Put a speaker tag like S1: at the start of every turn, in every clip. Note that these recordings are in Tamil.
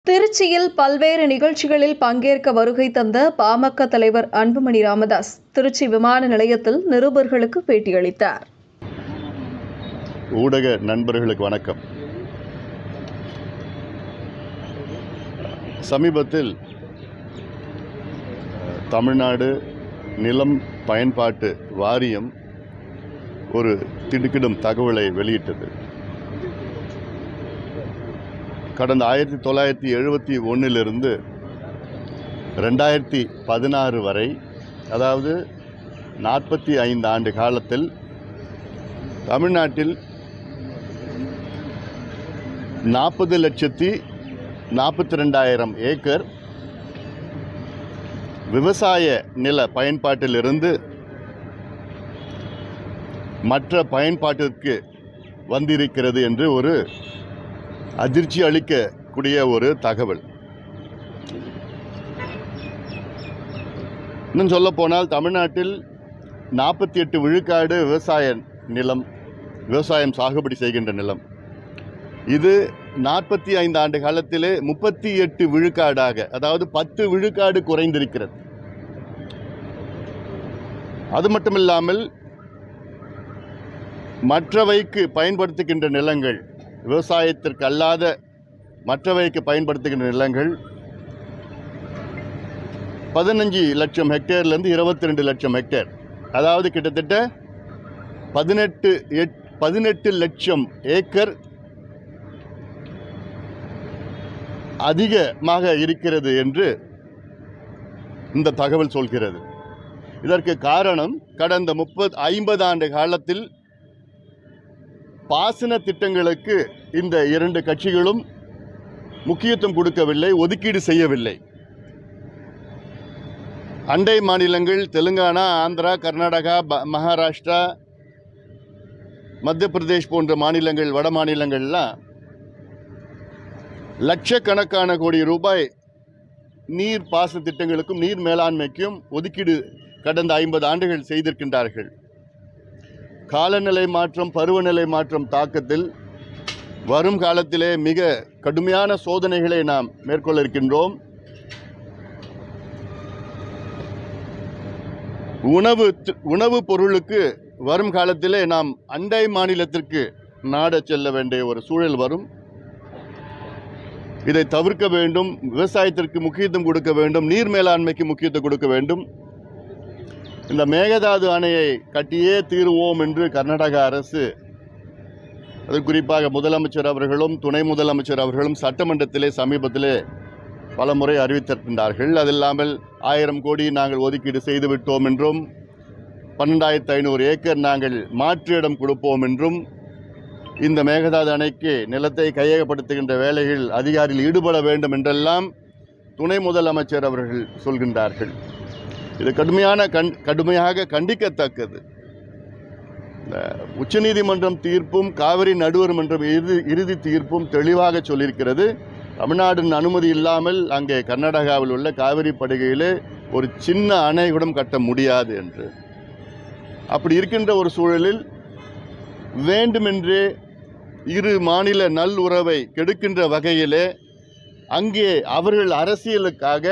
S1: திருச்சியில் பல்வேறு நிகழ்ச்சிகளில் பங்கேற்க வருகை தந்த பாமக தலைவர் அன்புமணி ராமதாஸ் திருச்சி விமான நிலையத்தில் நிருபர்களுக்கு பேட்டியளித்தார்
S2: ஊடக நண்பர்களுக்கு வணக்கம் சமீபத்தில் அஹ், தமிழ்நாடு நிலம் பயன்பாட்டு வாரியம் ஒரு திடுக்கிடும் தகவலை வெளியிட்டது கடந்த ஆயிரத்தி தொள்ளாயிரத்தி எழுபத்தி ஒன்றிலிருந்து ரெண்டாயிரத்தி பதினாறு வரை அதாவது நாற்பத்தி ஐந்து ஆண்டு காலத்தில் தமிழ்நாட்டில் நாற்பது லட்சத்தி நாற்பத்தி ரெண்டாயிரம் ஏக்கர் விவசாய நில பயன்பாட்டிலிருந்து மற்ற பயன்பாட்டிற்கு வந்திருக்கிறது என்று ஒரு அதிர்ச்சி அளிக்கக்கூடிய ஒரு தகவல் இன்னும் சொல்ல போனால் தமிழ்நாட்டில் நாற்பத்தி எட்டு விழுக்காடு விவசாய நிலம் விவசாயம் சாகுபடி செய்கின்ற நிலம் இது நாற்பத்தி ஐந்து ஆண்டு காலத்திலே முப்பத்தி எட்டு விழுக்காடாக அதாவது பத்து விழுக்காடு குறைந்திருக்கிறது அது மட்டுமில்லாமல் மற்றவைக்கு பயன்படுத்துகின்ற நிலங்கள் விவசாயத்திற்கு அல்லாத மற்றவைக்கு பயன்படுத்துகின்ற நிலங்கள் பதினஞ்சு லட்சம் ஹெக்டேர்லேருந்து இருபத்தி ரெண்டு லட்சம் ஹெக்டேர் அதாவது கிட்டத்தட்ட பதினெட்டு எட் பதினெட்டு லட்சம் ஏக்கர் அதிகமாக இருக்கிறது என்று இந்த தகவல் சொல்கிறது இதற்கு காரணம் கடந்த முப்பது ஐம்பது ஆண்டு காலத்தில் பாசன திட்டங்களுக்கு இந்த இரண்டு கட்சிகளும் முக்கியத்துவம் கொடுக்கவில்லை ஒதுக்கீடு செய்யவில்லை அண்டை மாநிலங்கள் தெலுங்கானா ஆந்திரா கர்நாடகா ப- மகாராஷ்டிரா மத்திய பிரதேஷ் போன்ற மாநிலங்கள் வட மாநிலங்கள்லாம் லட்சக்கணக்கான கோடி ரூபாய் நீர் பாசன திட்டங்களுக்கும் நீர் மேலாண்மைக்கும் ஒதுக்கீடு கடந்த ஐம்பது ஆண்டுகள் செய்திருக்கின்றார்கள் காலநிலை மாற்றம் பருவநிலை மாற்றம் தாக்கத்தில் வரும் காலத்திலே மிக கடுமையான சோதனைகளை நாம் மேற்கொள்ள இருக்கின்றோம் உணவு தி- உணவுப் பொருளுக்கு வரும் காலத்திலே நாம் அண்டை மாநிலத்திற்கு நாடச் செல்ல வேண்டிய ஒரு சூழல் வரும் இதை தவிர்க்க வேண்டும் விவசாயத்திற்கு முக்கியத்துவம் கொடுக்க வேண்டும் நீர் மேலாண்மைக்கு முக்கியத்துவம் கொடுக்க வேண்டும் இந்த மேகதாது அணையை கட்டியே தீருவோம் என்று கர்நாடக அரசு அது குறிப்பாக முதலமைச்சர் அவர்களும் துணை முதலமைச்சர் அவர்களும் சட்டமன்றத்திலே சமீபத்திலே பல முறை அறிவித்திருக்கின்றார்கள் அது இல்லாமல் ஆயிரம் கோடி நாங்கள் ஒதுக்கீடு செய்து விட்டோம் என்றும் பன்னெண்டாயிரத்து ஐநூறு ஏக்கர் நாங்கள் மாற்று இடம் கொடுப்போம் என்றும் இந்த மேகதாது அணைக்கு நிலத்தை கையகப்படுத்துகின்ற வேலைகள் அதிகாரிகள் ஈடுபட வேண்டும் என்றெல்லாம் துணை முதலமைச்சர் அவர்கள் சொல்கின்றார்கள் இது கடுமையான கண் கடுமையாக கண்டிக்கத்தக்கது இந்த உச்சநீதிமன்றம் தீர்ப்பும் காவிரி நடுவர் மன்றம் இறுதி இறுதி தீர்ப்பும் தெளிவாக சொல்லியிருக்கிறது தமிழ்நாட்டின் அனுமதி இல்லாமல் அங்கே கர்நாடகாவில் உள்ள காவிரி படுகையிலே ஒரு சின்ன அணை கூட கட்ட முடியாது என்று அப்படி இருக்கின்ற ஒரு சூழலில் வேண்டுமென்றே இரு மாநில நல்லுறவை கெடுக்கின்ற வகையிலே அங்கே அவர்கள் அரசியலுக்காக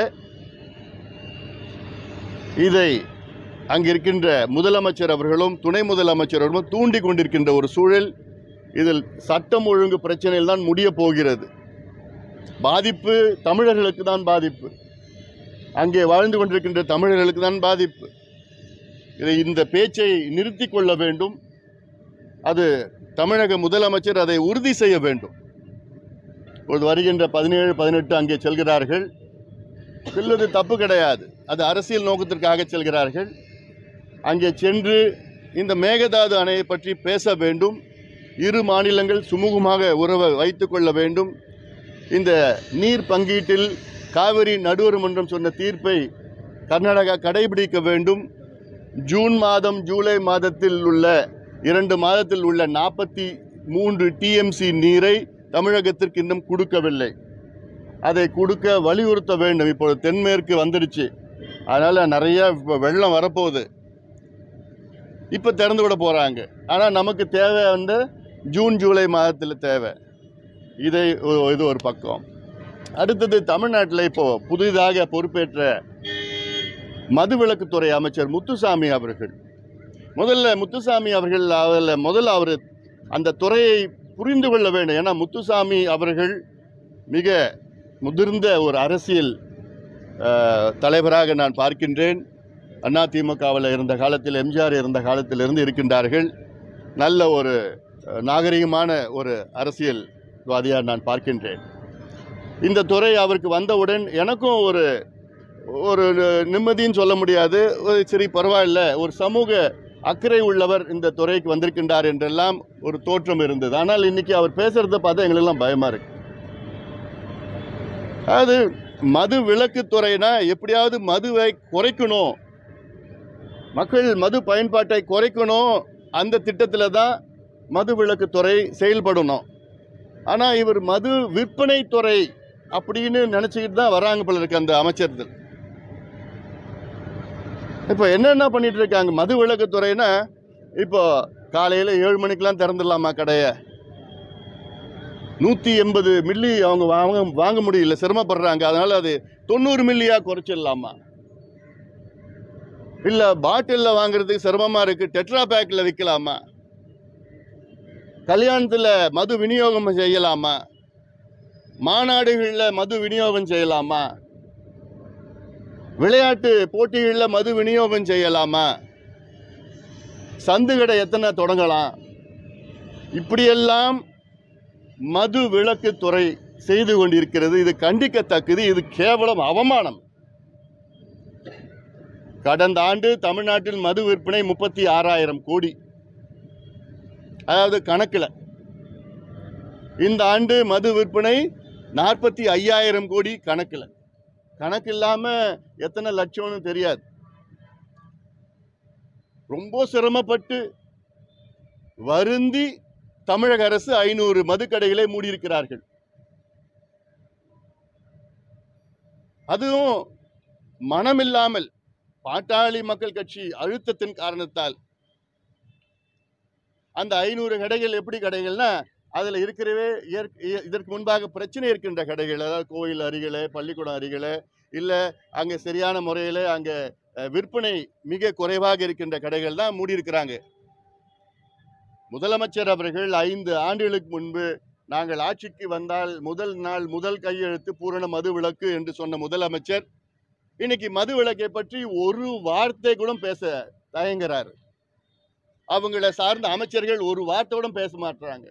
S2: இதை அங்கிருக்கின்ற முதலமைச்சர் அவர்களும் துணை முதலமைச்சர் அவர்களும் தூண்டி கொண்டிருக்கின்ற ஒரு சூழல் இதில் சட்டம் ஒழுங்கு பிரச்சனையில் தான் முடிய போகிறது பாதிப்பு தமிழர்களுக்கு தான் பாதிப்பு அங்கே வாழ்ந்து கொண்டிருக்கின்ற தமிழர்களுக்கு தான் பாதிப்பு இதை இந்த பேச்சை நிறுத்தி கொள்ள வேண்டும் அது தமிழக முதலமைச்சர் அதை உறுதி செய்ய வேண்டும் இப்பொழுது வருகின்ற பதினேழு பதினெட்டு அங்கே செல்கிறார்கள் செல்வது தப்பு கிடையாது அது அரசியல் நோக்கத்திற்காக செல்கிறார்கள் அங்கே சென்று இந்த மேகதாது அணையை பற்றி பேச வேண்டும் இரு மாநிலங்கள் சுமூகமாக உறவை வைத்துக்கொள்ள வேண்டும் இந்த நீர் பங்கீட்டில் காவிரி நடுவர் மன்றம் சொன்ன தீர்ப்பை கர்நாடகா கடைபிடிக்க வேண்டும் ஜூன் மாதம் ஜூலை மாதத்தில் உள்ள இரண்டு மாதத்தில் உள்ள நாற்பத்தி மூன்று டிஎம்சி நீரை தமிழகத்திற்கு இன்னும் கொடுக்கவில்லை அதை கொடுக்க வலியுறுத்த வேண்டும் இப்பொழுது தென்மேற்கு வந்துடுச்சு அதனால் நிறைய இப்போ வெள்ளம் வரப்போகுது இப்போ திறந்து விட போகிறாங்க ஆனால் நமக்கு தேவை வந்து ஜூன் ஜூலை மாதத்தில் தேவை இதை ஒ- இது ஒரு பக்கம் அடுத்தது தமிழ்நாட்டில் இப்போ புதிதாக பொறுப்பேற்ற மதுவிலக்குத்துறை அமைச்சர் முத்துசாமி அவர்கள் முதல்ல முத்துசாமி அவர்கள் அதில் முதல்ல அவர் அந்த துறையை புரிந்து கொள்ள வேண்டும் ஏன்னா முத்துசாமி அவர்கள் மிக முதிர்ந்த ஒரு அரசியல் அஹ், தலைவராக நான் பார்க்கின்றேன் அதிமுகவில் இருந்த காலத்தில் எம்ஜிஆர் இருந்த காலத்திலிருந்து இருக்கின்றார்கள் நல்ல ஒரு அஹ், நாகரிகமான ஒரு அரசியல்வாதியாக நான் பார்க்கின்றேன் இந்த துறை அவருக்கு வந்தவுடன் எனக்கும் ஒரு ஒரு நிம்மதின்னு சொல்ல முடியாது ஒரு சரி பரவாயில்ல ஒரு சமூக அக்கறை உள்ளவர் இந்த துறைக்கு வந்திருக்கின்றார் என்றெல்லாம் ஒரு தோற்றம் இருந்தது ஆனால் இன்னைக்கு அவர் பேசுறத பார்த்தா எங்களுக்கெல்லாம் பயமா இருக்கு அது மது விலக்கு துறைனா எப்படியாவது மதுவை குறைக்கணும் மக்கள் மது பயன்பாட்டை குறைக்கணும் அந்த திட்டத்தில் தான் மது விலக்கு துறை செயல்படணும் ஆனால் இவர் மது விற்பனை துறை அப்படின்னு நினச்சிக்கிட்டு தான் வராங்க போல இருக்கு அந்த அமைச்சர்கள் இப்போ என்னென்ன பண்ணிட்டு இருக்காங்க மது விலக்கு துறைனா இப்போ காலையில் ஏழு மணிக்கெலாம் திறந்துடலாமா கடையை நூற்றி எண்பது மில்லி அவங்க வாங்க வாங்க முடியல சிரமப்படுறாங்க அதனால் அது தொண்ணூறு மில்லியாக குறைச்சிடலாமா இல்லை பாட்டிலில் வாங்குறதுக்கு சிரமமாக இருக்குது டெட்ரா பேக்கில் விற்கலாமா கல்யாணத்தில் மது விநியோகம் செய்யலாமா மாநாடுகளில் மது விநியோகம் செய்யலாமா விளையாட்டு போட்டிகளில் மது விநியோகம் செய்யலாமா சந்து கடை எத்தனை தொடங்கலாம் இப்படியெல்லாம் மது விலக்கு துறை செய்து கொண்டிருக்கிறது இது கண்டிக்கத்தக்கது இது கேவலம் அவமானம் கடந்த ஆண்டு தமிழ்நாட்டில் மது விற்பனை முப்பத்தி ஆறாயிரம் கோடி அதாவது கணக்கில் இந்த ஆண்டு மது விற்பனை நாற்பத்தி ஐயாயிரம் கோடி கணக்கில் கணக்கு இல்லாமல் எத்தனை லட்சம்னு தெரியாது ரொம்ப சிரமப்பட்டு வருந்தி தமிழக அரசு ஐநூறு மதுக்கடைகளை மூடியிருக்கிறார்கள் அதுவும் மனமில்லாமல் பாட்டாளி மக்கள் கட்சி அழுத்தத்தின் காரணத்தால் அந்த ஐநூறு கடைகள் எப்படி கடைகள்னா அதில் இருக்கிறவே இயற்- இய- இதற்கு முன்பாக பிரச்சனை இருக்கின்ற கடைகள் அதாவது கோயில் அருகில் பள்ளிக்கூடம் அருகில் இல்லை அங்கே சரியான முறையில் அங்கே அஹ், விற்பனை மிக குறைவாக இருக்கின்ற கடைகள் தான் மூடியிருக்கிறாங்க முதலமைச்சர் அவர்கள் ஐந்து ஆண்டுகளுக்கு முன்பு நாங்கள் ஆட்சிக்கு வந்தால் முதல் நாள் முதல் கையெழுத்து பூரண மது விலக்கு என்று சொன்ன முதலமைச்சர் இன்னைக்கு மது விலக்கை பற்றி ஒரு வார்த்தை கூட பேச தயங்குறாரு அவங்கள சார்ந்த அமைச்சர்கள் ஒரு வார்த்தை கூட பேச மாட்டாங்க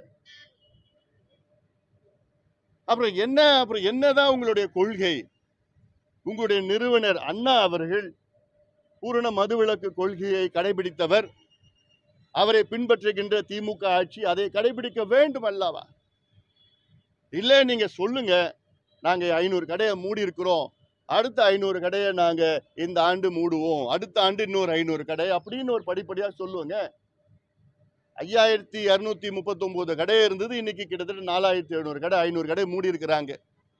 S2: அப்புறம் என்ன அப்புறம் என்னதான் உங்களுடைய கொள்கை உங்களுடைய நிறுவனர் அண்ணா அவர்கள் பூரண மதுவிலக்கு கொள்கையை கடைபிடித்தவர் அவரை பின்பற்றுகின்ற திமுக ஆட்சி அதை கடைபிடிக்க வேண்டும் அல்லவா இல்லை நீங்க சொல்லுங்க நாங்க ஐநூறு கடையை மூடி இருக்கிறோம் அடுத்த ஐநூறு கடையை நாங்க இந்த ஆண்டு மூடுவோம் அடுத்த ஆண்டு இன்னொரு ஐநூறு கடை அப்படின்னு ஒரு படிப்படியா சொல்லுவோங்க ஐயாயிரத்தி இரநூத்தி முப்பத்தொம்போது கடை இருந்தது இன்னைக்கு கிட்டத்தட்ட நாலாயிரத்தி எழுநூறு கடை ஐநூறு கடை மூடி இருக்கிறாங்க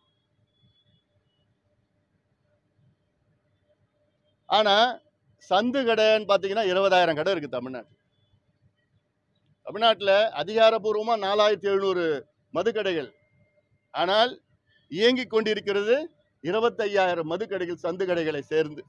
S2: ஆனா சந்து கடைன்னு பார்த்தீங்கன்னா இருபதாயிரம் கடை இருக்கு தமிழ்நாட்டில் தமிழ்நாட்டில் அதிகாரப்பூர்வமாக நாலாயிரத்தி எழுநூறு மதுக்கடைகள் ஆனால் இயங்கிக் கொண்டிருக்கிறது இருபத்தையாயிரம் மதுக்கடைகள் சந்து கடைகளை சேர்ந்து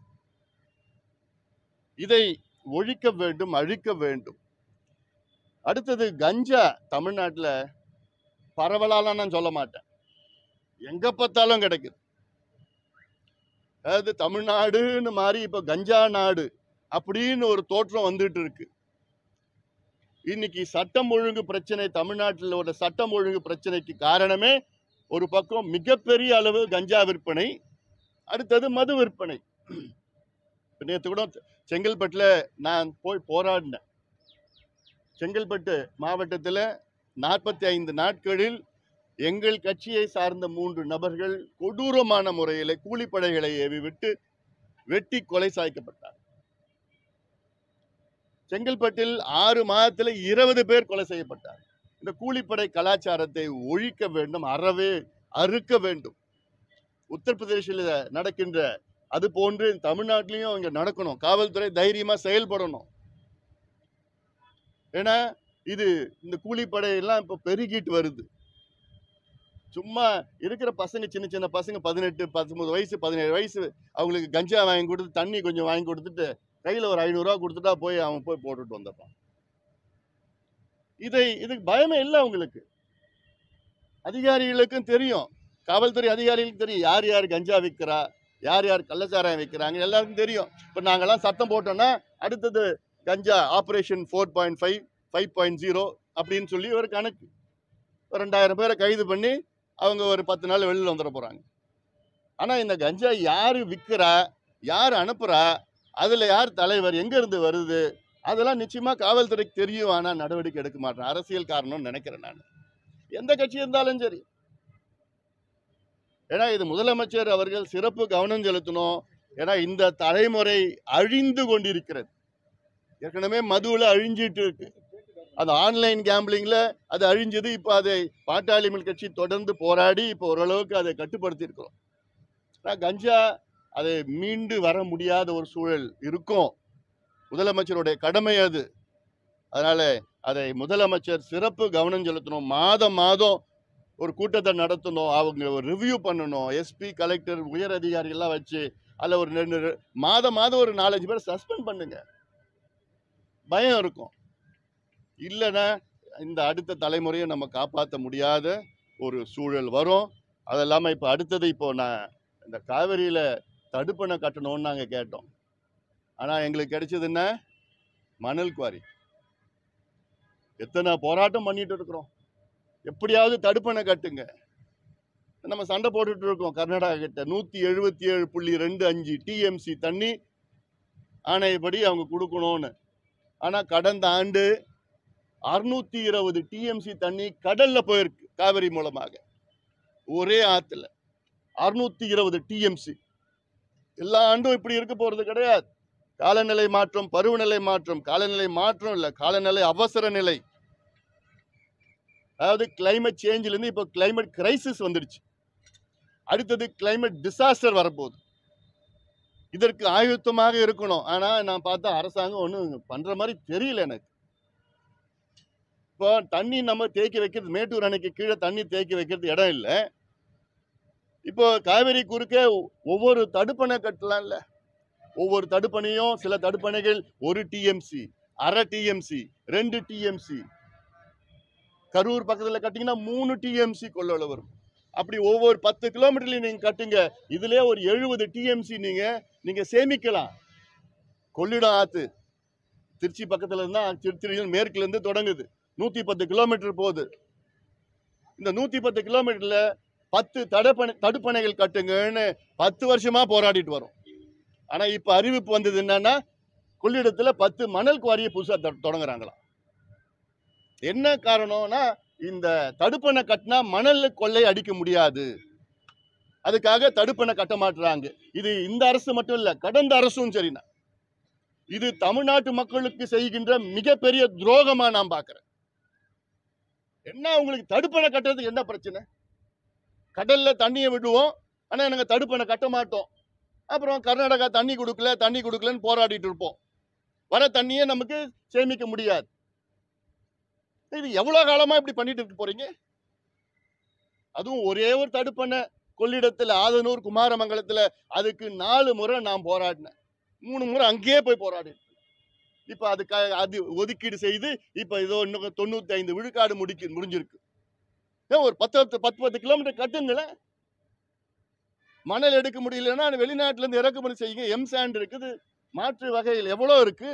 S2: இதை ஒழிக்க வேண்டும் அழிக்க வேண்டும் அடுத்தது கஞ்சா தமிழ்நாட்டில் பரவலாலாம் நான் சொல்ல மாட்டேன் எங்க பார்த்தாலும் கிடைக்குது அதாவது தமிழ்நாடுன்னு மாறி இப்போ கஞ்சா நாடு அப்படின்னு ஒரு தோற்றம் வந்துட்டு இருக்கு இன்னைக்கு சட்டம் ஒழுங்கு பிரச்சனை தமிழ்நாட்டில் உள்ள சட்டம் ஒழுங்கு பிரச்சனைக்கு காரணமே ஒரு பக்கம் மிகப்பெரிய அளவு கஞ்சா விற்பனை அடுத்தது மது விற்பனை நேற்று கூட செங்கல்பட்டில் நான் போய் போராடினேன் செங்கல்பட்டு மாவட்டத்தில் நாற்பத்தி ஐந்து நாட்களில் எங்கள் கட்சியை சார்ந்த மூன்று நபர்கள் கொடூரமான முறையில் கூலிப்படைகளை ஏவி விட்டு வெட்டி கொலை சாய்க்கப்பட்டார் செங்கல்பட்டில் ஆறு மாதத்தில் இருபது பேர் கொலை செய்யப்பட்டார் இந்த கூலிப்படை கலாச்சாரத்தை ஒழிக்க வேண்டும் அறவே அறுக்க வேண்டும் உத்தரப்பிரதேசில் நடக்கின்ற அது போன்று தமிழ்நாட்டிலையும் இங்க நடக்கணும் காவல்துறை தைரியமா செயல்படணும் ஏன்னா இது இந்த கூலிப்படை எல்லாம் இப்போ பெருகிட்டு வருது சும்மா இருக்கிற பசங்க சின்ன சின்ன பசங்க பதினெட்டு பத்தொன்பது வயசு பதினேழு வயசு அவங்களுக்கு கஞ்சா வாங்கி கொடுத்து தண்ணி கொஞ்சம் வாங்கி கொடுத்துட்டு கையில் ஒரு ஐநூறுரூவா கொடுத்துட்டா போய் அவன் போய் போட்டுட்டு வந்துடுறான் இதை இதுக்கு பயமே இல்லை அவங்களுக்கு அதிகாரிகளுக்கும் தெரியும் காவல்துறை அதிகாரிகளுக்கும் தெரியும் யார் யார் கஞ்சா விற்கிறா யார் யார் கள்ளச்சாராயம் விற்கிறாங்க எல்லாருக்கும் தெரியும் இப்போ நாங்கெல்லாம் சத்தம் போட்டோன்னா அடுத்தது கஞ்சா operation four point five five point zero அப்படின்னு சொல்லி ஒரு கணக்கு ஒரு ரெண்டாயிரம் பேரை கைது பண்ணி அவங்க ஒரு பத்து நாள் வெளியில் வந்துட போகிறாங்க ஆனால் இந்த கஞ்சா யார் விற்கிறா யார் அனுப்புகிறா அதில் யார் தலைவர் எங்கேருந்து வருது அதெல்லாம் நிச்சயமாக காவல்துறைக்கு தெரியும் ஆனால் நடவடிக்கை எடுக்க மாட்டேன் அரசியல் காரணம்னு நினைக்கிறேன் நான் எந்த கட்சி இருந்தாலும் சரி ஏன்னா இது முதலமைச்சர் அவர்கள் சிறப்பு கவனம் செலுத்தணும் ஏன்னா இந்த தலைமுறை அழிந்து கொண்டிருக்கிறது ஏற்கனவே மதுவில் அழிஞ்சிட்டு இருக்கு அது ஆன்லைன் கேம்பிளிங்கில் அது அழிஞ்சது இப்போ அதை பாட்டாளி மக்கள் கட்சி தொடர்ந்து போராடி இப்போ ஓரளவுக்கு அதை கட்டுப்படுத்தி இருக்கிறோம் ஆனால் கஞ்சா அதை மீண்டு வர முடியாத ஒரு சூழல் இருக்கும் முதலமைச்சருடைய கடமை அது அதனால அதை முதலமைச்சர் சிறப்பு கவனம் செலுத்தணும் மாதம் மாதம் ஒரு கூட்டத்தை நடத்தணும் அவங்க ஒரு ரிவ்யூ பண்ணணும் எஸ்பி கலெக்டர் உயர் அதிகாரிகள்லாம் வச்சு அதில் ஒரு ரெண்டு ரெ- மாதம் மாதம் ஒரு நாலஞ்சு பேர் சஸ்பெண்ட் பண்ணுங்க பயம் இருக்கும் இல்லைன்னா இந்த அடுத்த தலைமுறையை நம்ம காப்பாற்ற முடியாத ஒரு சூழல் வரும் அது இல்லாமல் இப்போ அடுத்தது இப்போ நான் இந்த காவிரியில் தடுப்பணை கட்டணும்னு நாங்கள் கேட்டோம் ஆனால் எங்களுக்கு கிடைச்சது என்ன மணல் குவாரி எத்தனை போராட்டம் பண்ணிட்டு இருக்கிறோம் எப்படியாவது தடுப்பணை கட்டுங்க நம்ம சண்டை போட்டுட்டு இருக்கோம் கர்நாடகா கிட்ட நூற்றி எழுபத்தி ஏழு புள்ளி ரெண்டு அஞ்சு டிஎம்சி தண்ணி ஆணையப்படி அவங்க கொடுக்கணும்னு ஆனால் கடந்த ஆண்டு அறுநூத்தி இருபது டிஎம்சி தண்ணி கடல்ல போயிருக்கு காவிரி மூலமாக ஒரே ஆத்துல அறுநூத்தி இருபது டிஎம்சி எல்லா ஆண்டும் இப்படி இருக்க போறது கிடையாது காலநிலை மாற்றம் பருவநிலை மாற்றம் காலநிலை மாற்றம் இல்லை காலநிலை அவசர நிலை அதாவது கிளைமேட் சேஞ்சிலேருந்து இப்போ கிளைமேட் கிரைசிஸ் வந்துடுச்சு அடுத்தது கிளைமேட் டிசாஸ்டர் வரப்போகுது இதற்கு ஆயுத்தமாக இருக்கணும் ஆனால் நான் பார்த்தா அரசாங்கம் ஒன்றும் பண்ணுற மாதிரி தெரியல எனக்கு இப்போ தண்ணி நம்ம தேக்கி வைக்கிறது மேட்டூர் அணைக்கு கீழே தண்ணி தேக்கி வைக்கிறது இடம் இல்லை இப்போ காவேரி குறுக்கே ஒவ்வொரு தடுப்பணை கட்டலாம்ல ஒவ்வொரு தடுப்பணையும் சில தடுப்பணைகள் ஒரு டிஎம்சி அரை டிஎம்சி ரெண்டு டிஎம்சி கரூர் பக்கத்தில் கட்டிங்கன்னா மூணு டிஎம்சி கொள்ளளவு வரும் அப்படி ஒவ்வொரு பத்து கிலோமீட்டர்லையும் நீங்கள் கட்டுங்க இதுலேயே ஒரு எழுபது டிஎம்சி நீங்கள் நீங்கள் சேமிக்கலாம் கொள்ளிடம் ஆற்று திருச்சி பக்கத்தில் இருந்தால் திருச்சி மேற்குலேருந்து தொடங்குது நூற்றி பத்து கிலோமீட்டர் போகுது இந்த நூற்றி பத்து கிலோமீட்டரில் பத்து தடுப்பணை தடுப்பணைகள் கட்டுங்கன்னு பத்து வருஷமாக போராடிட்டு வரோம் ஆனால் இப்போ அறிவிப்பு வந்தது என்னன்னா கொள்ளிடத்தில் பத்து மணல் குவாரியை புதுசாக தொடங்குறாங்களாம் என்ன காரணம்னா இந்த தடுப்பணை கட்டினா மணல் கொள்ளை அடிக்க முடியாது அதுக்காக தடுப்பணை கட்ட மாட்டுறாங்க இது இந்த அரசு மட்டும் இல்லை கடந்த அரசும் சரிண்ணா இது தமிழ்நாட்டு மக்களுக்கு செய்கின்ற மிகப்பெரிய துரோகமா நான் பார்க்கிறேன் என்ன உங்களுக்கு தடுப்பணை கட்டுறதுக்கு என்ன பிரச்சனை கடல்ல தண்ணியை விடுவோம் ஆனா நாங்க தடுப்பணை கட்ட மாட்டோம் அப்புறம் கர்நாடகா தண்ணி கொடுக்கல தண்ணி கொடுக்கலன்னு போராடிட்டு இருப்போம் வர தண்ணியே நமக்கு சேமிக்க முடியாது இது எவ்வளவு காலமா இப்படி பண்ணிட்டு இருக்க போறீங்க அதுவும் ஒரே ஒரு தடுப்பணை கொள்ளிடத்துல ஆதனூர் குமாரமங்கலத்துல அதுக்கு நாலு முறை நான் போராடினேன் மூணு முறை அங்கேயே போய் போராடினேன் இப்ப அதுக்கு அது ஒதுக்கீடு செய்து இப்ப ஏதோ இன்னும் தொண்ணூத்தி ஐந்து விழுக்காடு முடிக்க முடிஞ்சிருக்கு ஏன் ஒரு பத்து பத்து பத்து பத்து கிலோமீட்டர் கட்டுங்களேன் மணல் எடுக்க முடியலன்னா வெளிநாட்டுல இருந்து இறக்குமதி செய்யுங்க எம் சாண்ட் இருக்குது மாற்று வகைகள் எவ்வளோ இருக்கு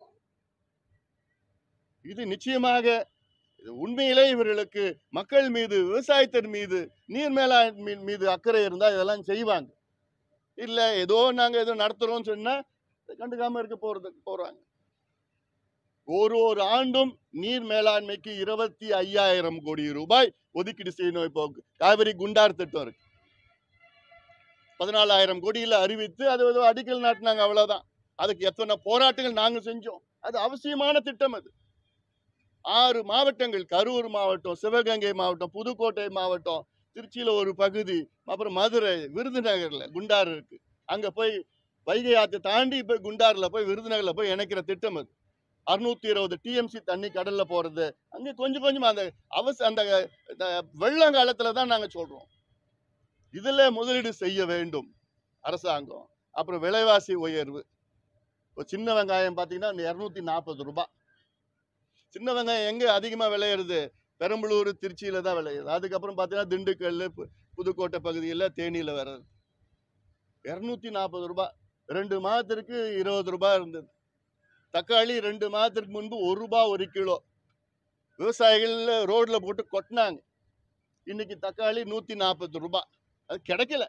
S2: இது நிச்சயமாக இது உண்மையிலே இவர்களுக்கு மக்கள் மீது விவசாயத்தின் மீது நீர் மேலாண்மை மீது அக்கறை இருந்தால் இதெல்லாம் செய்வாங்க இல்லை ஏதோ நாங்கள் ஏதோ நடத்துகிறோம்னு சொன்னால் கண்டுக்காமல் இருக்க போகிறது போகிறாங்க ஒரு ஒரு ஆண்டும் நீர் மேலாண்மைக்கு இருபத்தி ஐயாயிரம் கோடி ரூபாய் ஒதுக்கீடு செய்யணும் இப்போ காவிரி குண்டார் திட்டம் இருக்கு பதினாலாயிரம் கோடியில் அறிவித்து அது ஏதோ அடிக்கல் நாட்டினாங்க அவ்வளோதான் அதுக்கு எத்தனை போராட்டங்கள் நாங்கள் செஞ்சோம் அது அவசியமான திட்டம் அது ஆறு மாவட்டங்கள் கரூர் மாவட்டம் சிவகங்கை மாவட்டம் புதுக்கோட்டை மாவட்டம் திருச்சியில் ஒரு பகுதி அப்புறம் மதுரை விருதுநகரில் குண்டாறு இருக்கு அங்கே போய் வைகை ஆற்றை தாண்டி போய் குண்டாரில் போய் விருதுநகரில் போய் இணைக்கிற திட்டம் அது அறுநூத்தி இருபது டிஎம்சி தண்ணி கடல்ல போறது அங்க கொஞ்சம் கொஞ்சமா அந்த அவச அந்த அந்த வெள்ளங்காலத்துல தான் நாங்க சொல்றோம் இதுல முதலீடு செய்ய வேண்டும் அரசாங்கம் அப்புறம் விலைவாசி உயர்வு இப்போ சின்ன வெங்காயம் பார்த்தீங்கன்னா இரநூத்தி நாற்பது ரூபாய் சின்ன வெங்காயம் எங்க அதிகமா விளையிறது பெரம்பலூர் திருச்சியில தான் விளையுது அதுக்கப்புறம் பார்த்தீங்கன்னா திண்டுக்கல் பு- புதுக்கோட்டை பகுதியில் தேனியில் வர்றது இரநூத்தி நாற்பது ரூபாய் ரெண்டு மாதத்திற்கு இருபது ரூபாய் இருந்தது தக்காளி ரெண்டு மாதத்திற்கு முன்பு ஒரு ரூபாய் ஒரு கிலோ விவசாயிகள் ரோட்ல போட்டு கொட்டினாங்க இன்னைக்கு தக்காளி நூத்தி நாற்பது ரூபாய் அது கிடைக்கல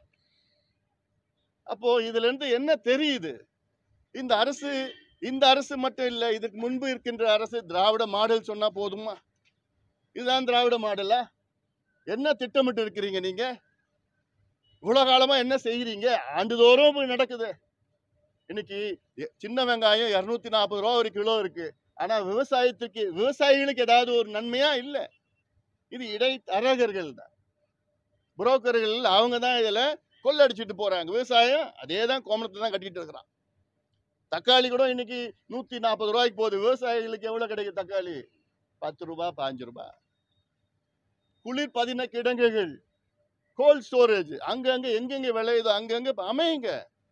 S2: அப்போ இதுல இருந்து என்ன தெரியுது இந்த அரசு இந்த அரசு மட்டும் இல்ல இதுக்கு முன்பு இருக்கின்ற அரசு திராவிட மாடல் சொன்னா போதுமா இதுதான் திராவிட மாடலா என்ன திட்டமிட்டு இருக்கிறீங்க நீங்க இவ்வளவு காலமா என்ன செய்கிறீங்க ஆண்டுதோறும் இப்படி நடக்குது இன்னைக்கு எ- சின்ன வெங்காயம் இரநூத்தி நாற்பது ரூபா ஒரு கிலோ இருக்கு ஆனா விவசாயத்துக்கு விவசாயிகளுக்கு ஏதாவது ஒரு நன்மையா இல்ல இது இடைத்தரகர்கள் தான் புரோக்கர்கள் அவங்க தான் இதுல கொள்ளடிச்சிட்டு போறாங்க விவசாயம் அதே தான் கோமணத்தை தான் கட்டிட்டு இருக்கிறான் தக்காளி கூட இன்னைக்கு நூத்தி நாற்பது ரூபாய்க்கு போகுது விவசாயிகளுக்கு எவ்வளவு கிடைக்கும் தக்காளி பத்து ரூபாய் பாஞ்சு ரூபாய் குளிர் பதின கிடங்குகள் கோல்ட் ஸ்டோரேஜ் அங்கங்க எங்கெங்க விளையுதோ அங்கங்க அமையுங்க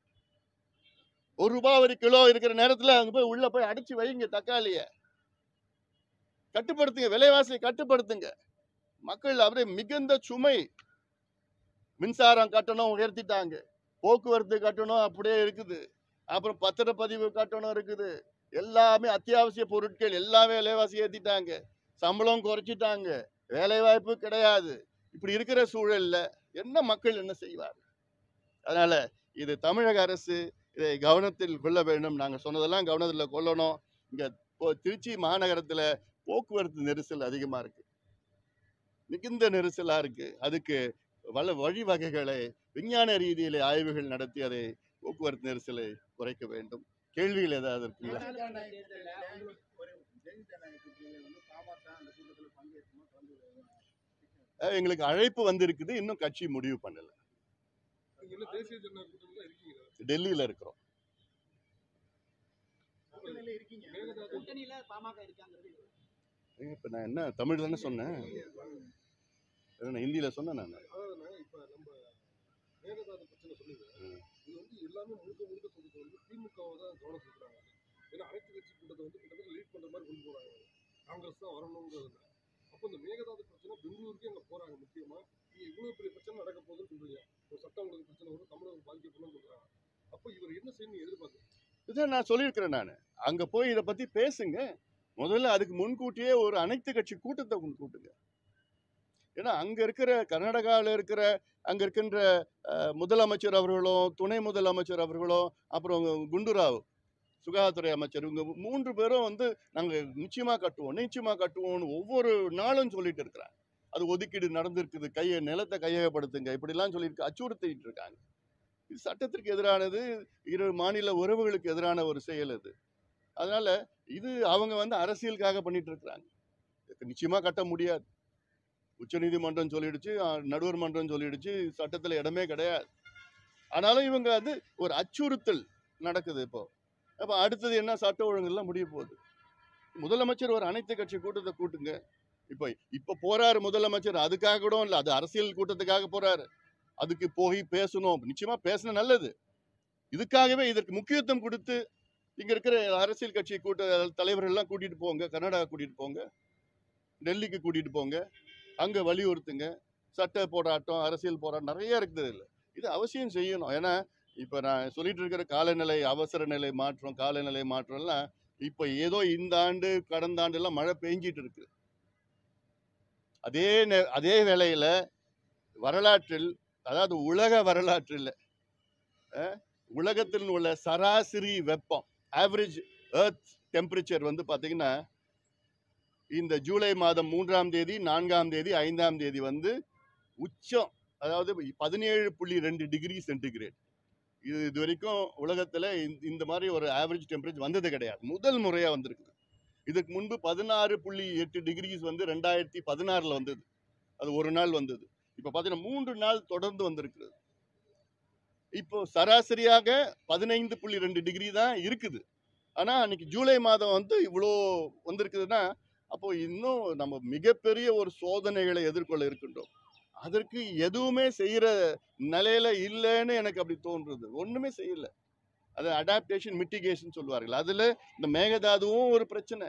S2: ஒரு ரூபாய் ஒரு கிலோ இருக்கிற நேரத்துல அங்க போய் உள்ள போய் அடிச்சு வைங்க தக்காளிய கட்டுப்படுத்துங்க விலைவாசியை கட்டுப்படுத்துங்க மக்கள் அப்படியே மிகுந்த சுமை மின்சாரம் கட்டணம் உயர்த்திட்டாங்க போக்குவரத்து கட்டணம் அப்படியே இருக்குது அப்புறம் பத்திரப்பதிவு கட்டணம் இருக்குது எல்லாமே அத்தியாவசிய பொருட்கள் எல்லாமே விலைவாசி ஏத்திட்டாங்க சம்பளம் குறைச்சிட்டாங்க வேலைவாய்ப்பு கிடையாது இப்படி இருக்கிற சூழல்ல என்ன மக்கள் என்ன செய்வார் அதனால இது தமிழக அரசு இதை கவனத்தில் கொள்ள வேண்டும் நாங்க சொன்னதெல்லாம் கவனத்தில் கொள்ளணும் இங்க இப்போ திருச்சி மாநகரத்துல போக்குவரத்து நெரிசல் அதிகமா இருக்கு மிகுந்த நெரிசலா இருக்கு அதுக்கு வள வழிவகைகளை விஞ்ஞான ரீதியிலே ஆய்வுகள் நடத்தி அதை போக்குவரத்து நெரிசலை குறைக்க வேண்டும் கேள்விகள் ஏதாவது இருக்குங்களா அஹ் எங்களுக்கு அழைப்பு வந்திருக்குது இன்னும் கட்சி முடிவு பண்ணல
S3: நீங்க தேசிய ஜனநாயக கூட்டணியில இருக்கீங்க
S2: டெல்லியில இருக்கிறோம்
S4: கூட்டணியில பாமக இருக்காங்கிறது
S2: ஏங்க, இப்ப நான் என்ன தமிழ் தானே சொன்னேன் என்ன, நான் ஹிந்தியில சொன்னேன் நான்
S3: அதாவது இப்ப நம்ம மேகதாது பிரச்சனை சொன்னீங்க
S2: ம்.
S3: இது வந்து எல்லாமே முழுக்க முழுக்க சொல்றது வந்து திமுகவை தான் கவனம் செலுத்துறாங்க ஏன்னா அனைத்து கட்சி கூட்டத்தை வந்து கிட்டத்தட்ட லீட் பண்ற மாதிரி கொண்டு போறாங்க காங்கிரஸ் தான் வரணுங்கிறது அப்போ இந்த மேகதாது பிரச்சனை பெங்களூருக்கே அங்க போறாங்க முக்கியமா இங்க இவ்வளவு பெரிய பிரச்சனை நடக்க போகுதுன்னு சொல்றீங்க ஒரு சட்டம் ஒழுங்கு பிரச்சனை வரும் தமிழகம் பாதிக்கப்படும் சொல்றாங்க அப்போ இவர் என்ன செய்யணும் எதிர்பார்க்குறீங்க
S2: இதை நான் சொல்லியிருக்கிறேன் நான் அங்க போய் இதை பத்தி பேசுங்க முதல்ல அதுக்கு முன்கூட்டியே ஒரு அனைத்து கட்சி கூட்டத்தை முன் கூட்டுங்க ஏன்னா அங்க இருக்கிற கர்நாடகாவில் இருக்கிற அங்க இருக்கின்ற அஹ், முதலமைச்சர் அவர்களும் துணை முதலமைச்சர் அவர்களும் அப்புறம் குண்டுராவ் சுகாதாரத்துறை அமைச்சர் இவங்க மூன்று பேரும் வந்து நாங்க நிச்சயமா கட்டுவோம் நிச்சயமா கட்டுவோம்னு ஒவ்வொரு நாளும் சொல்லிட்டு இருக்கிறாங்க அது ஒதுக்கீடு நடந்திருக்குது கையை நிலத்தை கையகப்படுத்துங்க இப்படிலாம் சொல்லியிருக்கு அச்சுறுத்திட்டு இருக்காங்க இது சட்டத்திற்கு எதிரானது இரு மாநில உறவுகளுக்கு எதிரான ஒரு செயல் அது அதனால இது அவங்க வந்து அரசியலுக்காக பண்ணிட்டு இருக்கிறாங்க இதுக்கு நிச்சயமா கட்ட முடியாது உச்சநீதிமன்றம் சொல்லிடுச்சு அஹ், நடுவர் மன்றம் சொல்லிடுச்சு சட்டத்துல இடமே கிடையாது ஆனாலும் இவங்க அது ஒரு அச்சுறுத்தல் நடக்குது இப்போ அப்ப அடுத்தது என்ன சட்ட ஒழுங்கெல்லாம் முடிய போகுது முதலமைச்சர் ஒரு அனைத்து கட்சி கூட்டத்தை கூட்டுங்க இப்போ இப்ப போறாரு முதலமைச்சர் அதுக்காக கூட இல்ல அது அரசியல் கூட்டத்துக்காக போறாரு அதுக்கு போய் பேசணும் நிச்சயமா பேசின நல்லது இதுக்காகவே இதற்கு முக்கியத்துவம் கொடுத்து இங்க இருக்கிற அரசியல் கட்சி கூட்ட தலைவர்கள் எல்லாம் கூட்டிட்டு போங்க கர்நாடகா கூட்டிட்டு போங்க டெல்லிக்கு கூட்டிட்டு போங்க அங்க வலியுறுத்துங்க சட்ட போராட்டம் அரசியல் போராட்டம் நிறைய இருக்குது இல்ல இது அவசியம் செய்யணும் ஏன்னா இப்ப நான் சொல்லிட்டு இருக்கிற காலநிலை அவசர நிலை மாற்றம் காலநிலை மாற்றம்லாம் இப்ப ஏதோ இந்த ஆண்டு கடந்த ஆண்டு எல்லாம் மழை பெஞ்சிட்டு இருக்கு அதே நே- அதே வேளையில வரலாற்றில் அதாவது உலக வரலாற்றில் அஹ், உலகத்தில் உள்ள சராசரி வெப்பம் ஆவரேஜ் எர்த் டெம்பரேச்சர் வந்து பார்த்தீங்கன்னா இந்த ஜூலை மாதம் மூன்றாம் தேதி நான்காம் தேதி ஐந்தாம் தேதி வந்து உச்சம் அதாவது பதினேழு புள்ளி ரெண்டு டிகிரி சென்டிகிரேட் இது இது வரைக்கும் உலகத்தில் இந்த மாதிரி ஒரு ஆவரேஜ் டெம்பரேச்சர் வந்தது கிடையாது முதல் முறையாக வந்திருக்குது இதுக்கு முன்பு பதினாறு புள்ளி எட்டு டிகிரிஸ் வந்து ரெண்டாயிரத்தி பதினாறில் வந்தது அது ஒரு நாள் வந்தது இப்போ பார்த்தீங்கன்னா மூன்று நாள் தொடர்ந்து வந்திருக்கிறது இப்போ சராசரியாக பதினைந்து புள்ளி ரெண்டு டிகிரி தான் இருக்குது ஆனால் அன்னைக்கு ஜூலை மாதம் வந்து இவ்வளோ வந்திருக்குதுன்னா அப்போ இன்னும் நம்ம மிகப்பெரிய ஒரு சோதனைகளை எதிர்கொள்ள இருக்கின்றோம் அதற்கு எதுவுமே செய்கிற நிலையில இல்லைன்னு எனக்கு அப்படி தோன்றுது ஒன்றுமே செய்யல அது அடாப்டேஷன் மிட்டிகேஷன் சொல்லுவார்கள் அதில் இந்த மேகதாதுவும் ஒரு பிரச்சனை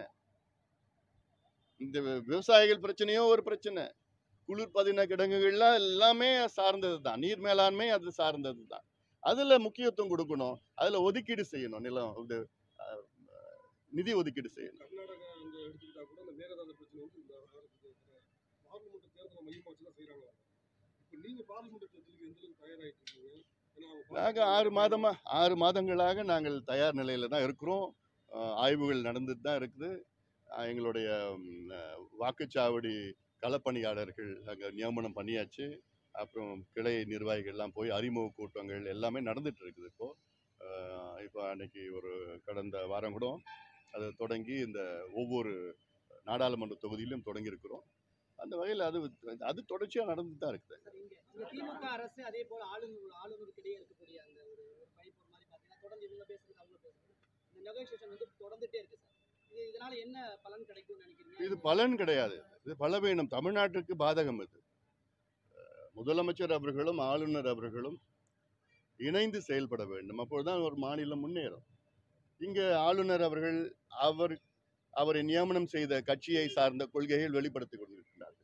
S2: இந்த வி- விவசாயிகள் பிரச்சனையும் ஒரு பிரச்சனை குளிர்பதின கிடங்குகள்லாம் எல்லாமே சார்ந்தது தான் நீர் மேலாண்மை அது சார்ந்தது தான் அதில் முக்கியத்துவம் கொடுக்கணும் அதில் ஒதுக்கீடு செய்யணும் நிலம் இது அஹ், நிதி ஒதுக்கீடு செய்யணும்
S3: கர்நாடகா அங்க எடுத்துக்கிட்டா கூட இந்த மேகதாது பிரச்சனை வந்து இந்த பார்லிமெண்ட் தேர்தலை மையமா வச்சு தான் செய்யறாங்க இப்போ நீங்க பார்லிமெண்ட் தேர்தலுக்கு எந்த அளவுக்கு தயாராயிட்டு இருக்கீங்க ஏன்னா அவங்க
S2: நாங்கள் ஆறு மாதமாக ஆறு மாதங்களாக நாங்கள் தயார் நிலையில் தான் இருக்கிறோம் அஹ், ஆய்வுகள் நடந்துட்டு தான் இருக்குது அஹ், எங்களுடைய ம், அஹ், வாக்குச்சாவடி களப்பணியாளர்கள் அங்கே நியமனம் பண்ணியாச்சு அப்புறம் கிளை நிர்வாகிகள்லாம் போய் அறிமுக கூட்டங்கள் எல்லாமே நடந்துட்டு இருக்குது இப்போ அஹ், இப்போ அன்னைக்கு ஒரு கடந்த வாரம் கூட அது தொடங்கி இந்த ஒவ்வொரு நாடாளுமன்ற தொகுதியிலும் தொடங்கி இருக்கிறோம் அந்த வகையில் அது அது தொடர்ச்சியாக நடந்துட்டு தான் இருக்குது
S4: சார் இங்க இந்த திமுக அரசு அதே போல ஆளுநர் ஆளுநருக்கு இடையே இருக்கக்கூடிய அந்த ஒரு ஒரு பைப்போர் மாதிரி பாத்தீங்கன்னா தொடர்ந்து இவங்க பேசுறது அவங்க பேசுறது இந்த நெகோசியேஷன் வந்து தொடர்ந்துட்டே இருக்கு சார் இது இதனால என்ன பலன் கிடைக்கும்னு நினைக்கிறீங்க
S2: இது பலன் கிடையாது இது பலவீனம் தமிழ்நாட்டுக்கு பாதகம் இது அஹ் முதலமைச்சர் அவர்களும் ஆளுநர் அவர்களும் இணைந்து செயல்பட வேண்டும் அப்பொழுதுதான் ஒரு மாநிலம் முன்னேறும் இங்கே ஆளுநர் அவர்கள் அவர் அவரை நியமனம் செய்த கட்சியை சார்ந்த கொள்கைகள் வெளிப்படுத்திக் கொண்டிருக்கிறார்கள்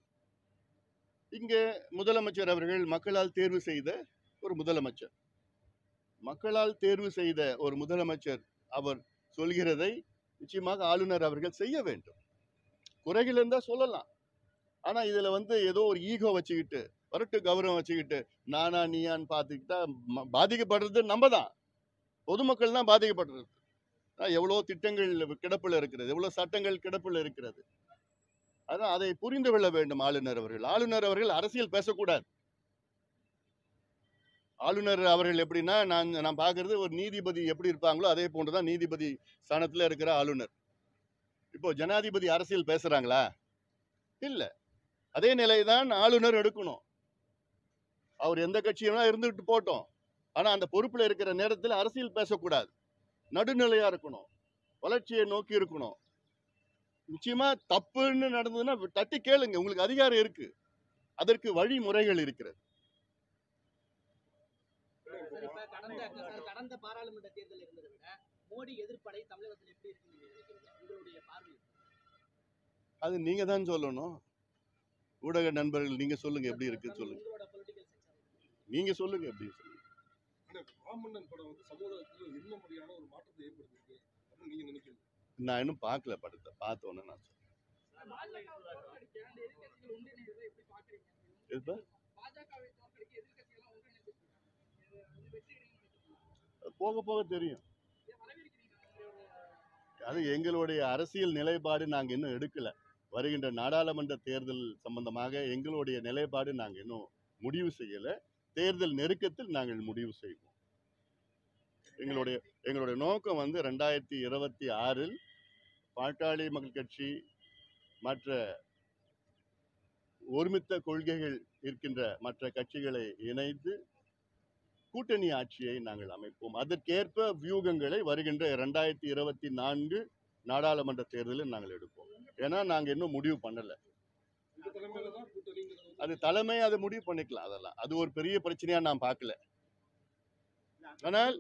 S2: இங்கே முதலமைச்சர் அவர்கள் மக்களால் தேர்வு செய்த ஒரு முதலமைச்சர் மக்களால் தேர்வு செய்த ஒரு முதலமைச்சர் அவர் சொல்கிறதை நிச்சயமாக ஆளுநர் அவர்கள் செய்ய வேண்டும் குறைகள் இருந்தால் சொல்லலாம் ஆனால் இதில் வந்து ஏதோ ஒரு ஈகோ வச்சுக்கிட்டு வரட்டு கௌரவம் வச்சுக்கிட்டு நானா நீயான்னு பார்த்துக்கிட்டா ம- பாதிக்கப்படுறது நம்ம தான் பொதுமக்கள் தான் பாதிக்கப்படுறது அதான் எவ்வளோ திட்டங்கள் கிடப்பில் இருக்கிறது எவ்வளோ சட்டங்கள் கிடப்பில் இருக்கிறது அதான் அதை புரிந்து கொள்ள வேண்டும் ஆளுநர் அவர்கள் ஆளுநர் அவர்கள் அரசியல் பேசக்கூடாது ஆளுநர் அவர்கள் எப்படின்னா நான் நான் பார்க்கறது ஒரு நீதிபதி எப்படி இருப்பாங்களோ அதே போன்று தான் நீதிபதி ஸ்தானத்தில் இருக்கிற ஆளுநர் இப்போ ஜனாதிபதி அரசியல் பேசுறாங்களா இல்ல அதே நிலை தான் ஆளுநர் எடுக்கணும் அவர் எந்த கட்சியும்னா இருந்துட்டு போட்டோம் ஆனா அந்த பொறுப்புல இருக்கிற நேரத்தில் அரசியல் பேசக்கூடாது நடுநிலையா இருக்கணும் வளர்ச்சியை நோக்கி இருக்கணும் நிச்சயமா தப்புன்னு நடந்ததுன்னா தட்டி கேளுங்க உங்களுக்கு அதிகாரம் இருக்கு அதற்கு வழிமுறைகள் இருக்கிறது
S4: சார் இப்ப கடந்த சார் கடந்த பாராளுமன்ற தேர்தல் இருந்ததை விட மோடி எதிர்ப்படை தமிழகத்தில் எப்படி இருக்குன்னு நீங்க நினைக்கிறீங்க உங்களுடைய பார்வை
S2: அது நீங்க தான் சொல்லணும் ஊடக நண்பர்கள் நீங்க சொல்லுங்க எப்படி இருக்குன்னு சொல்லுங்க
S4: உங்களோட பொலிட்டிக்கல் செக்ஷன்
S2: நீங்க சொல்லுங்க எப்படி சொல்லுங்க
S3: இந்த மாமன்னன் படம் வந்து சமூகத்துல என்ன மாதிரியான ஒரு மாற்றத்தை ஏற்படுத்திருக்கு அப்படின்னு நீங்க நினைக்கிறீங்க
S2: நான் இன்னும் பார்க்கல படத்தை பார்த்தோன்னே நான் சொல்றேன் இப்ப போக போக தெரியும் அது எங்களுடைய அரசியல் நிலைப்பாடு நாங்கள் இன்னும் எடுக்கல வருகின்ற நாடாளுமன்ற தேர்தல் சம்பந்தமாக எங்களுடைய நிலைப்பாடு நாங்கள் இன்னும் முடிவு செய்யல தேர்தல் நெருக்கத்தில் நாங்கள் முடிவு செய்வோம் எங்களுடைய எங்களுடைய நோக்கம் வந்து ரெண்டாயிரத்தி இருபத்தி ஆறில் பாட்டாளி மக்கள் கட்சி மற்ற ஒருமித்த கொள்கைகள் இருக்கின்ற மற்ற கட்சிகளை இணைத்து கூட்டணி ஆட்சியை நாங்கள் அமைப்போம் அதற்கேற்ப வியூகங்களை வருகின்ற ரெண்டாயிரத்தி இருபத்தி நான்கு நாடாளுமன்ற தேர்தலில் நாங்கள் எடுப்போம் ஏன்னா நாங்கள் இன்னும் முடிவு பண்ணல
S3: இந்த தலைமையில தான் கூட்டணிங்கிறது வந்து
S2: அது தலைமை அதை முடிவு பண்ணிக்கலாம் அதெல்லாம் அது ஒரு பெரிய பிரச்சனையா நான் பார்க்கல ஆனால்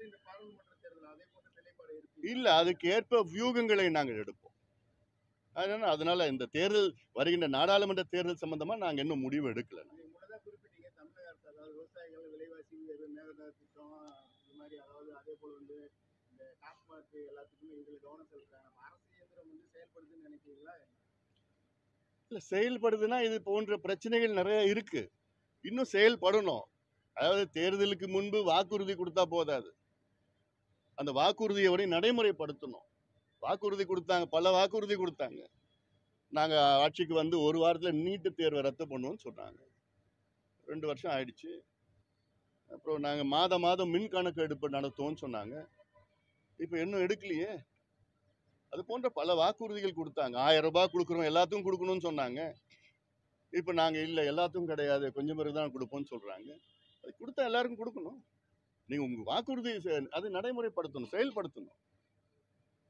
S2: இல்ல அதுக்கு ஏற்ப வியூகங்களை நாங்கள் எடுப்போம் அதனால அதனால இந்த தேர்தல் வருகின்ற நாடாளுமன்ற தேர்தல் சம்பந்தமா நாங்க இன்னும் முடிவு எடுக்கல
S5: நீங்க முன்னதாக குறிப்பிட்டீங்க தமிழக அரசு அதாவது விவசாயிகள் விலைவாசி உயர்வு மேகதாது திட்டம் இது மாதிரி அதாவது அதே போல வந்து இந்த டாஸ்மாக் எல்லாத்துக்குமே இதுல கவனம் செலுத்துறாங்க அப்ப அரசு இயந்திரம் வந்து செயல்படுதுன்னு நினைக்கிறீங்களா
S2: இல்ல செயல்படுதுன்னா இது போன்ற பிரச்சனைகள் நிறைய இருக்கு இன்னும் செயல்படணும் அதாவது தேர்தலுக்கு முன்பு வாக்குறுதி கொடுத்தா போதாது அந்த வாக்குறுதியை வரை நடைமுறைப்படுத்தணும் வாக்குறுதி கொடுத்தாங்க பல வாக்குறுதி கொடுத்தாங்க நாங்க ஆட்சிக்கு வந்து ஒரு வாரத்துல நீட்டு தேர்வை ரத்து பண்ணுவோம்னு சொன்னாங்க ரெண்டு வருஷம் ஆயிடுச்சு அப்புறம் நாங்க மாதம் மாதம் மின் கணக்கு எடுப்பு நடத்துவோம்னு சொன்னாங்க இப்போ இன்னும் எடுக்கலையே அது போன்ற பல வாக்குறுதிகள் கொடுத்தாங்க ஆயிரம் ரூபாய் கொடுக்குறோம் எல்லாத்துக்கும் கொடுக்கணும்னு சொன்னாங்க இப்போ நாங்கள் இல்லை எல்லாத்துக்கும் கிடையாது கொஞ்சம் பேருக்கு தான் கொடுப்போம்னு சொல்கிறாங்க அது கொடுத்தா எல்லாருக்கும் கொடுக்கணும் நீங்கள் உங்கள் வாக்குறுதி செ- அது நடைமுறைப்படுத்தணும் செயல்படுத்தணும்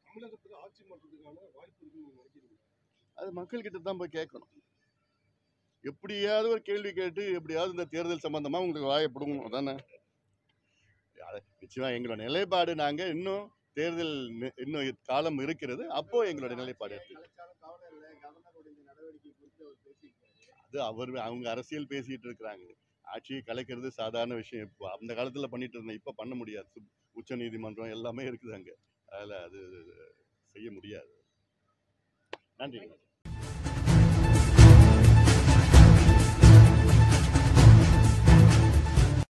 S3: தமிழகத்துல ஆட்சி மாற்றத்துக்கான வாய்ப்பு இருக்குன்னு நீங்க நினைக்கிறீங்க
S2: அது மக்கள்கிட்ட தான் போய் கேட்கணும் எப்படியாவது ஒரு கேள்வி கேட்டு எப்படியாவது இந்த தேர்தல் சம்பந்தமா உங்களுக்கு வாயை பிடுங்கணும் தானே அது நிச்சயமா எங்களோட நிலைப்பாடு நாங்க இன்னும் தேர்தல் நி- இன்னும் காலம் இருக்கிறது அப்போ எங்களோட நிலைப்பாடு எடுத்து
S5: கலைச்சாலும் கவலை இல்லை கவர்னரோட இந்த நடவடிக்கை குறித்து அவர் பேசியிருக்காரு
S2: அது அவர் அவங்க அரசியல் பேசிட்டு இருக்கிறாங்க ஆட்சியை கலைக்கிறது சாதாரண விஷயம் இப்போ அந்த காலத்துல பண்ணிட்டு இருந்தேன் இப்போ பண்ண முடியாது உச்ச நீதிமன்றம் எல்லாமே இருக்குது அங்க அதில் அது செய்ய முடியாது நன்றி